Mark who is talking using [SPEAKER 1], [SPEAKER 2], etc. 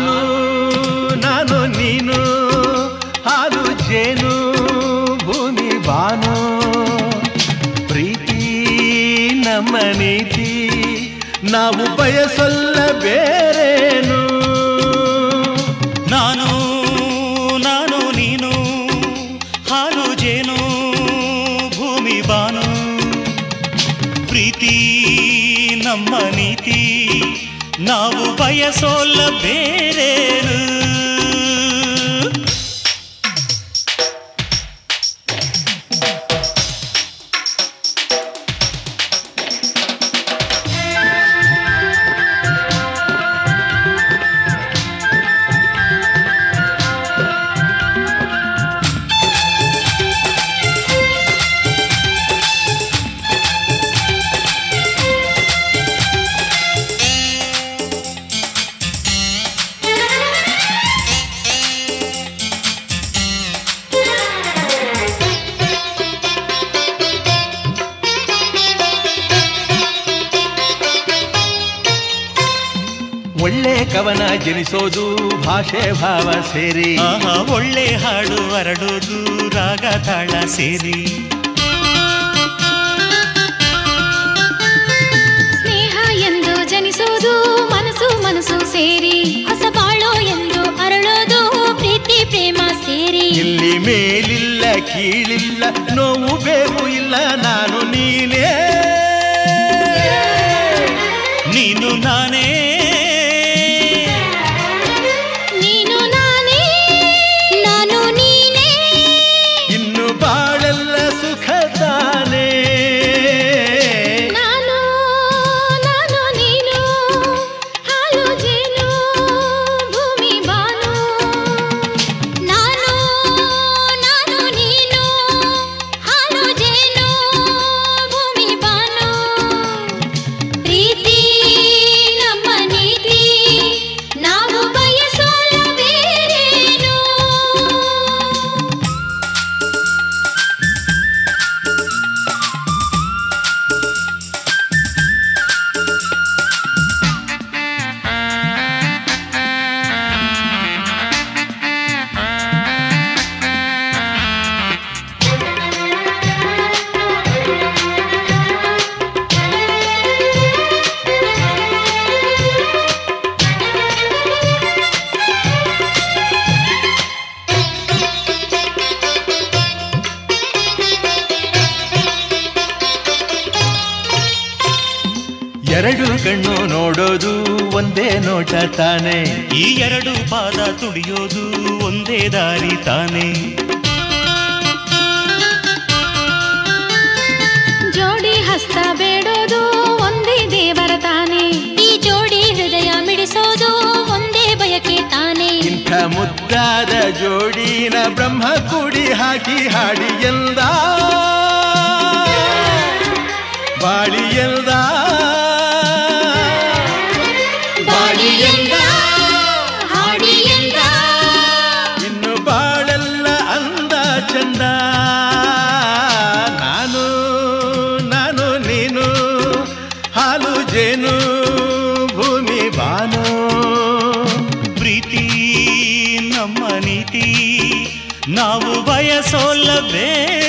[SPEAKER 1] ನಾನು ನಾನು ನೀನು ಹಾಲು ಜೇನು ಭೂಮಿ ಬಾನು ಪ್ರೀತಿ ನಮ್ಮ ನೀತಿ ನಾವು ಬಯಸಲ್ಲ ಬೇರೇನು
[SPEAKER 2] ನಾನು ನಾನು ನೀನು ಹಾಲು ಜೇನು ಭೂಮಿ ಬಾನು ಪ್ರೀತಿ ನಮ್ಮ ನೀತಿ ನಾವು ಬಯಸೋಲ್ಲ ಬೇರೇನು
[SPEAKER 1] ಒಳ್ಳೆ ಕವನ ಜನಿಸೋದು ಭಾಷೆ ಭಾವ ಸೇರಿ
[SPEAKER 2] ಆಹಾ ಒಳ್ಳೆ ಹಾಡು ಹರಡೋದು ರಾಗ ತಾಳ ಸೇರಿ
[SPEAKER 3] ಸ್ನೇಹ ಎಂದು ಜನಿಸೋದು ಮನಸ್ಸು ಮನಸ್ಸು ಸೇರಿ ಹೊಸ ಬಾಳೋ ಎಂದು ಅರಳೋದು ಪ್ರೀತಿ ಪ್ರೇಮ ಸೇರಿ
[SPEAKER 1] ಇಲ್ಲಿ ಮೇಲಿಲ್ಲ ಕೀಳಿಲ್ಲ ನೋವು ಬೇವು ಇಲ್ಲ ನಾನು ನೀನೇ
[SPEAKER 2] ನೀನು ನಾನೇ
[SPEAKER 3] ನೀನು ನಾನೇ ನಾನು ನೀನೇ
[SPEAKER 1] ಇನ್ನು ಬಾಳೆಲ್ಲ ಸುಖ ತಾನೇ
[SPEAKER 3] ನಾನು ನಾನು ನೀನು ಹಾಲು ಜೇನು ಭೂಮಿ ಬಾನು ನಾನು ನಾನು ನೀನು ಹಾಲು ಜೇನು ಭೂಮಿ ಬಾನು ಪ್ರೀತಿ ನಮ್ಮ ನೀತಿ ನಾವು ಬಯಸೋಲ್ಲ ಬೇರೇನು
[SPEAKER 1] ಎರಡು ಕಣ್ಣು ನೋಡೋದು ಒಂದೇ ನೋಟ ತಾನೇ
[SPEAKER 2] ಈ ಎರಡು ಪಾದ ತುಳಿಯೋದು ಒಂದೇ ದಾರಿ ತಾನೇ
[SPEAKER 3] ಜೋಡಿ ಹಸ್ತ ಬೇಡೋದು ಒಂದೇ ದೇವರ ತಾನೇ ಈ ಜೋಡಿ ಹೃದಯ ಮಿಡಿಸೋದು ಒಂದೇ ಬಯಕೆ ತಾನೇ
[SPEAKER 1] ಇಂಥ ಮುದ್ದಾದ ಜೋಡಿನ ಬ್ರಹ್ಮ ಕೂಡಿ ಹಾಕಿ ಹಾಡಿ ಎಂದ ಬಾಳಿ ಎಂದ
[SPEAKER 3] ಬಾಡಿ ಎಂದ ಹಾಡಿ ಎಂದ
[SPEAKER 1] ಇನ್ನು ಬಾಳೆಲ್ಲ ಅಂದ ಚಂದ ನಾನು ನಾನು ನೀನು ಹಾಲು ಜೇನು ಭೂಮಿ ಬಾನು
[SPEAKER 2] ಪ್ರೀತಿ ನಮ್ಮ ನೀತಿ ನಾವು ಬಯಸೋಲ್ಲ ಬೇರೆ